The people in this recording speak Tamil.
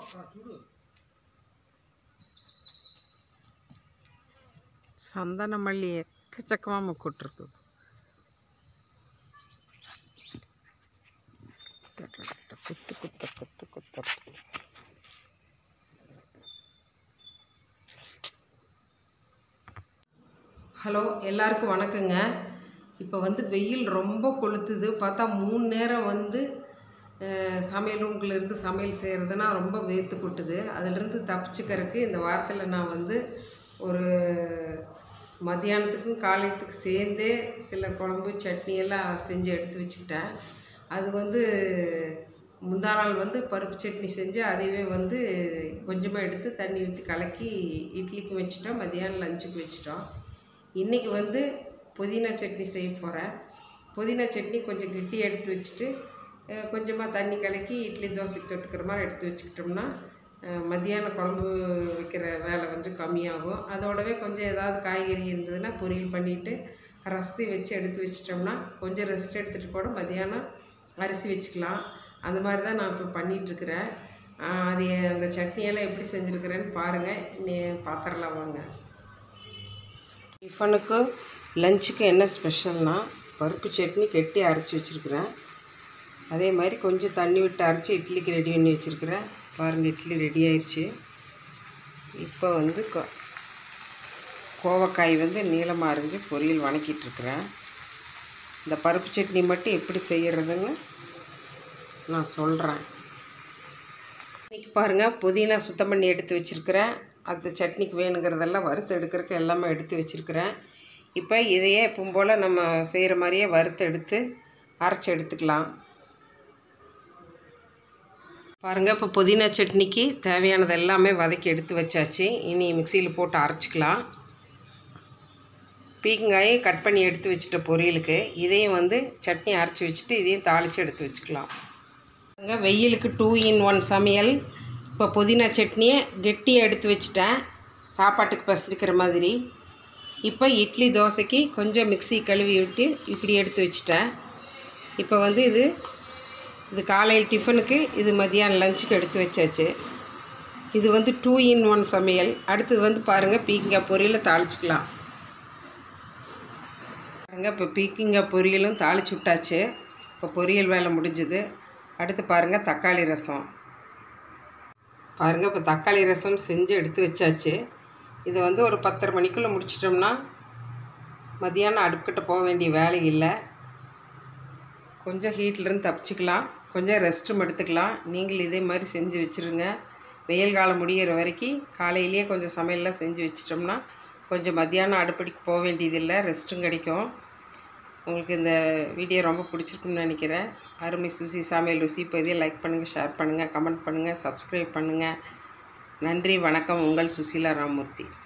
சந்தன மல்லி எக்கச்சக்கமாக முக்கிட்டுருக்குது குத்து குத்த குத்து குத்த ஹலோ எல்லாருக்கும் வணக்கங்க இப்போ வந்து வெயில் ரொம்ப கொளுத்துது பார்த்தா மூணு நேரம் வந்து அஹ், சமையல் ரூம்குள்ள இருந்து சமையல் செய்கிறதுனா ரொம்ப வேர்த்து கொட்டுது அதிலிருந்து தப்பிச்சுக்கிறதுக்கு இந்த வாரத்தில் நான் வந்து ஒரு மத்தியானத்துக்கும் காலையத்துக்கு சேர்ந்தே சில குழம்பு சட்னி எல்லாம் செஞ்சு எடுத்து வச்சுக்கிட்டேன் அது வந்து முந்தா நாள் வந்து பருப்பு சட்னி செஞ்சு அதுவே வந்து கொஞ்சமாக எடுத்து தண்ணி ஊற்றி கலக்கி இட்லிக்கு வச்சுட்டோம் மதியானம் லஞ்சுக்கு வச்சுட்டோம் இன்றைக்கி வந்து புதினா சட்னி செய்ய போகிறேன் புதினா சட்னி கொஞ்சம் கெட்டி எடுத்து வச்சுட்டு அஹ், கொஞ்சமாக தண்ணி கலக்கி இட்லி தோசைக்கு தொட்டுக்கிற மாதிரி எடுத்து வச்சுக்கிட்டோம்னா அஹ், மத்தியானம் குழம்பு வைக்கிற வேலை கொஞ்சம் கம்மியாகும் அதோடவே கொஞ்சம் ஏதாவது காய்கறி இருந்ததுன்னா பொரியல் பண்ணிவிட்டு ரசத்தை வச்சு எடுத்து வச்சிட்டோம்னா கொஞ்சம் ரெஸ்ட் எடுத்துகிட்டு கூட மத்தியானம் அரிசி வச்சுக்கலாம் அந்த மாதிரி தான் நான் இப்போ பண்ணிகிட்ருக்கிறேன் அது அந்த சட்னியெல்லாம் எப்படி செஞ்சுருக்கிறேன்னு பாருங்கள் நீ பாத்திரலாம் வாங்க டிஃபனுக்கு லஞ்சுக்கு என்ன ஸ்பெஷல்னால் பருப்பு சட்னி கெட்டி அரைச்சி வச்சுருக்கிறேன் அதே மாதிரி கொஞ்சம் தண்ணி விட்டு அரைச்சி இட்லிக்கு ரெடி பண்ணி வச்சுருக்கிறேன் பாருங்கள் இட்லி ரெடி ஆயிடுச்சு இப்போ வந்து கோ கோவக்காய் வந்து நீளமாக அரிஞ்சு பொரியல் வணக்கிட்டுருக்குறேன் இந்த பருப்பு சட்னி மட்டும் எப்படி செய்கிறதுன்னு நான் சொல்கிறேன் இன்றைக்கி பாருங்கள் புதினா சுத்தம் பண்ணி எடுத்து வச்சுருக்கிறேன் அந்த சட்னிக்கு வேணுங்கிறதெல்லாம் வறுத்து எடுக்கிறதுக்கு எல்லாமே எடுத்து வச்சுருக்கிறேன் இப்போ இதையே எப்பவும் போல் நம்ம செய்கிற மாதிரியே வறுத்து எடுத்து அரைச்சி எடுத்துக்கலாம் பாருங்கள் இப்போ புதினா சட்னிக்கு தேவையானது எல்லாமே வதக்கி எடுத்து வச்சாச்சு இனி மிக்சியில் போட்டு அரைச்சிக்கலாம் பீக்கங்காயை கட் பண்ணி எடுத்து வச்சுட்ட பொரியலுக்கு இதையும் வந்து சட்னி அரைச்சி வச்சுட்டு இதையும் தாளித்து எடுத்து வச்சுக்கலாம் பாருங்க வெயிலுக்கு டூ இன் ஒன் சமையல் இப்போ புதினா சட்னியை கெட்டியாக எடுத்து வச்சுட்டேன் சாப்பாட்டுக்கு பசஞ்சிக்கிற மாதிரி இப்போ இட்லி தோசைக்கு கொஞ்சம் மிக்ஸி கழுவி விட்டு இப்படி எடுத்து வச்சுட்டேன் இப்போ வந்து இது இது காலையில் டிஃபனுக்கு இது மதியானம் லஞ்சுக்கு எடுத்து வச்சாச்சு இது வந்து டூ இன் ஒன் சமையல் அடுத்தது வந்து பாருங்கள் பீக்கங்காய் பொரியலை தாளிச்சுக்கலாம் பாருங்கள் இப்போ பீக்கிங்காய் பொரியலும் தாளிச்சு விட்டாச்சு இப்போ பொரியல் வேலை முடிஞ்சுது அடுத்து பாருங்கள் தக்காளி ரசம் பாருங்கள் இப்போ தக்காளி ரசம் செஞ்சு எடுத்து வச்சாச்சு இதை வந்து ஒரு பத்தரை மணிக்குள்ளே முடிச்சிட்டோம்னா மதியானம் அடுப்புக்கிட்ட போக வேண்டிய வேலை இல்லை கொஞ்சம் ஹீட்லேருந்து தப்பிச்சுக்கலாம் கொஞ்சம் ரெஸ்ட்டும் எடுத்துக்கலாம் நீங்கள் இதே மாதிரி செஞ்சு வச்சுருங்க வெயில் காலம் முடிகிற வரைக்கும் காலையிலேயே கொஞ்சம் சமையல்லாம் செஞ்சு வச்சிட்டோம்னா கொஞ்சம் மத்தியானம் அடுப்படிக்கு போக வேண்டியதில்லை ரெஸ்ட்டும் கிடைக்கும் உங்களுக்கு இந்த வீடியோ ரொம்ப பிடிச்சிருக்குன்னு நினைக்கிறேன் அருமை சுசி சமையல் ருசி பதியை லைக் பண்ணுங்கள் ஷேர் பண்ணுங்கள் கமெண்ட் பண்ணுங்கள் சப்ஸ்கிரைப் பண்ணுங்கள் நன்றி வணக்கம் உங்கள் சுசீலா ராமூர்த்தி